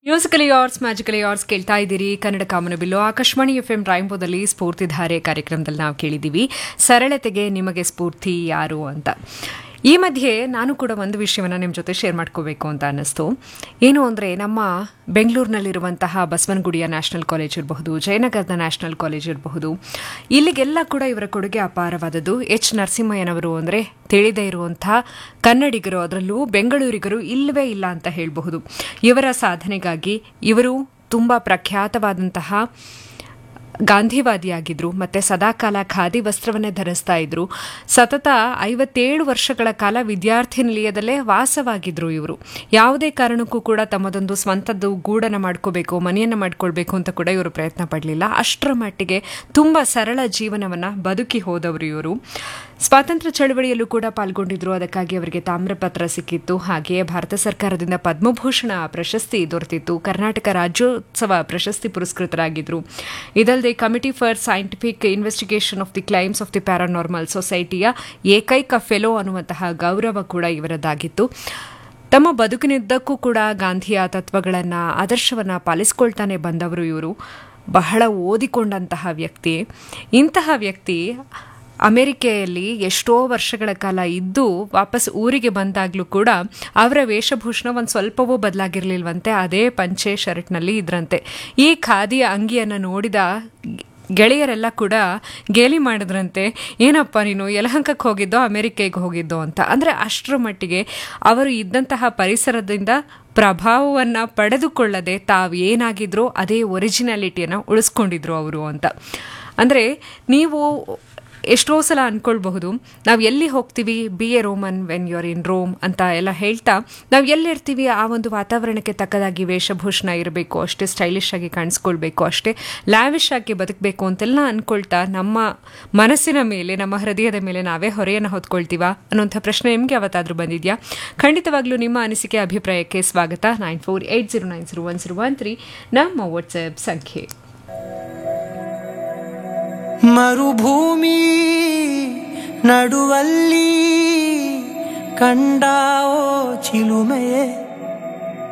musically ಯಾರ್ಸ್ magically ಯಾರ್ಸ್ ಕೇಳ್ತಾ ಇದ್ದೀರಿ ಕನ್ನಡ ಕಾಮನ ಬಿಲ್ಲು ಆಕಾಶವಾಣಿ ಎಫ್ ಎಂ ರಾಯಂಪುರದಲ್ಲಿ ಸ್ಫೂರ್ತಿಧಾರೆ ಕಾರ್ಯಕ್ರಮದಲ್ಲಿ ನಾವು ಕೇಳಿದ್ದೀವಿ ಸರಳತೆಗೆ ನಿಮಗೆ ಸ್ಫೂರ್ತಿ ಯಾರು ಅಂತ ಈ ಮಧ್ಯೆ ನಾನು ಕೂಡ ಒಂದು ವಿಷಯವನ್ನು ನಿಮ್ಮ ಜೊತೆ ಶೇರ್ ಮಾಡ್ಕೋಬೇಕು ಅಂತ ಅನ್ನಿಸ್ತು ಏನು ಅಂದರೆ ನಮ್ಮ ಬೆಂಗಳೂರಿನಲ್ಲಿರುವಂತಹ ಬಸವನಗುಡಿಯ ನ್ಯಾಷನಲ್ ಕಾಲೇಜ್ ಇರಬಹುದು ಜಯನಗರದ ನ್ಯಾಷನಲ್ ಕಾಲೇಜ್ ಇರಬಹುದು ಇಲ್ಲಿಗೆಲ್ಲ ಕೂಡ ಇವರ ಕೊಡುಗೆ ಅಪಾರವಾದದ್ದು ಎಚ್ ನರಸಿಂಹಯ್ಯನವರು ಅಂದರೆ ತಿಳಿದೇ ಇರುವಂತಹ ಕನ್ನಡಿಗರು ಅದರಲ್ಲೂ ಬೆಂಗಳೂರಿಗರು ಇಲ್ಲವೇ ಇಲ್ಲ ಅಂತ ಹೇಳಬಹುದು ಇವರ ಸಾಧನೆಗಾಗಿ ಇವರು ತುಂಬ ಪ್ರಖ್ಯಾತವಾದಂತಹ ಗಾಂಧಿವಾದಿಯಾಗಿದ್ರು ಮತ್ತೆ ಸದಾಕಾಲ ಖಾದಿ ವಸ್ತ್ರವನ್ನೇ ಧರಿಸ್ತಾ ಇದ್ರು ಸತತ ಐವತ್ತೇಳು ವರ್ಷಗಳ ಕಾಲ ವಿದ್ಯಾರ್ಥಿ ನಿಲಯದಲ್ಲೇ ವಾಸವಾಗಿದ್ರು ಇವರು ಯಾವುದೇ ಕಾರಣಕ್ಕೂ ಕೂಡ ತಮ್ಮದೊಂದು ಸ್ವಂತದ್ದು ಗೂಡನ್ನು ಮಾಡ್ಕೋಬೇಕು ಮನೆಯನ್ನು ಮಾಡ್ಕೊಳ್ಬೇಕು ಅಂತ ಕೂಡ ಇವರು ಪ್ರಯತ್ನ ಪಡಲಿಲ್ಲ ಅಷ್ಟರ ಮಟ್ಟಿಗೆ ತುಂಬ ಸರಳ ಜೀವನವನ್ನು ಬದುಕಿ ಹೋದವರು ಇವರು ಸ್ವಾತಂತ್ರ್ಯ ಚಳವಳಿಯಲ್ಲೂ ಕೂಡ ಪಾಲ್ಗೊಂಡಿದ್ರು ಅದಕ್ಕಾಗಿ ಅವರಿಗೆ ತಾಮ್ರಪತ್ರ ಸಿಕ್ಕಿತ್ತು ಹಾಗೆಯೇ ಭಾರತ ಸರ್ಕಾರದಿಂದ ಪದ್ಮಭೂಷಣ ಪ್ರಶಸ್ತಿ ದೊರೆತಿತ್ತು ಕರ್ನಾಟಕ ರಾಜ್ಯೋತ್ಸವ ಪ್ರಶಸ್ತಿ ಪುರಸ್ಕೃತರಾಗಿದ್ರು ಇದಲ್ಲದೆ committee for scientific investigation of the claims of the paranormal ಸೊಸೈಟಿಯ ಏಕೈಕ ಫೆಲೋ ಅನ್ನುವಂತಹ ಗೌರವ ಕೂಡ ಇವರದ್ದಾಗಿತ್ತು ತಮ್ಮ ಬದುಕಿನಿದ್ದಕ್ಕೂ ಕೂಡ ಗಾಂಧಿಯ ತತ್ವಗಳನ್ನು ಆದರ್ಶವನ್ನು ಪಾಲಿಸ್ಕೊಳ್ತಾನೆ ಬಂದವರು ಇವರು ಬಹಳ ಓದಿಕೊಂಡಂತಹ ವ್ಯಕ್ತಿ ಇಂತಹ ವ್ಯಕ್ತಿ ಅಮೆರಿಕೆಯಲ್ಲಿ ಎಷ್ಟೋ ವರ್ಷಗಳ ಕಾಲ ಇದ್ದು ವಾಪಸ್ ಊರಿಗೆ ಬಂದಾಗಲೂ ಕೂಡ ಅವರ ವೇಷಭೂಷಣ ಒಂದು ಸ್ವಲ್ಪವೂ ಬದಲಾಗಿರ್ಲಿಲ್ವಂತೆ ಅದೇ ಪಂಚೆ ಶರ್ಟ್ನಲ್ಲಿ ಇದ್ರಂತೆ ಈ ಖಾದಿಯ ಅಂಗಿಯನ್ನು ನೋಡಿದ ಗೆಳೆಯರೆಲ್ಲ ಕೂಡ ಗೇಲಿ ಮಾಡಿದ್ರಂತೆ ಏನಪ್ಪ ನೀನು ಯಲಹಂಕಕ್ಕೆ ಹೋಗಿದ್ದೋ ಅಮೆರಿಕೆಗೆ ಹೋಗಿದ್ದೋ ಅಂತ ಅಂದರೆ ಅಷ್ಟರ ಮಟ್ಟಿಗೆ ಅವರು ಇದ್ದಂತಹ ಪರಿಸರದಿಂದ ಪ್ರಭಾವವನ್ನು ಪಡೆದುಕೊಳ್ಳದೆ ತಾವು ಏನಾಗಿದ್ರೋ ಅದೇ ಒರಿಜಿನಾಲಿಟಿಯನ್ನು ಉಳಿಸ್ಕೊಂಡಿದ್ರು ಅವರು ಅಂತ ಅಂದರೆ ನೀವು ಎಷ್ಟೋ ಸಲ ಅಂದ್ಕೊಳ್ಬಹುದು ನಾವು ಎಲ್ಲಿ ಹೋಗ್ತೀವಿ be a Roman when you are in Rome ಅಂತ ಎಲ್ಲ ಹೇಳ್ತಾ ನಾವು ಎಲ್ಲಿರ್ತೀವಿ ಆ ಒಂದು ವಾತಾವರಣಕ್ಕೆ ತಕ್ಕದಾಗಿ ವೇಷಭೂಷಣ ಇರಬೇಕು ಅಷ್ಟೇ ಸ್ಟೈಲಿಶ್ ಆಗಿ ಕಾಣಿಸ್ಕೊಳ್ಬೇಕು ಅಷ್ಟೇ ಲ್ಯಾವಿಶ್ ಆಗಿ ಬದುಕಬೇಕು ಅಂತೆಲ್ಲ ಅಂದ್ಕೊಳ್ತಾ ನಮ್ಮ ಮನಸ್ಸಿನ ಮೇಲೆ ನಮ್ಮ ಹೃದಯದ ಮೇಲೆ ನಾವೇ ಹೊರೆಯನ್ನು ಹೊತ್ಕೊಳ್ತೀವಾ ಅನ್ನೋಂಥ ಪ್ರಶ್ನೆ ನಿಮಗೆ ಯಾವತ್ತಾದರೂ ಬಂದಿದೆಯಾ ಖಂಡಿತವಾಗ್ಲೂ ನಿಮ್ಮ ಅನಿಸಿಕೆ ಅಭಿಪ್ರಾಯಕ್ಕೆ ಸ್ವಾಗತ nine four eight zero nine zero one zero one three ನಮ್ಮ ವಾಟ್ಸ್ಆ್ಯಪ್ ಸಂಖ್ಯೆ ಮರುಭೂಮಿ ನಡುವಲ್ಲಿ ಕಂಡಾವೋ ಚಿಲುಮೆಯೇ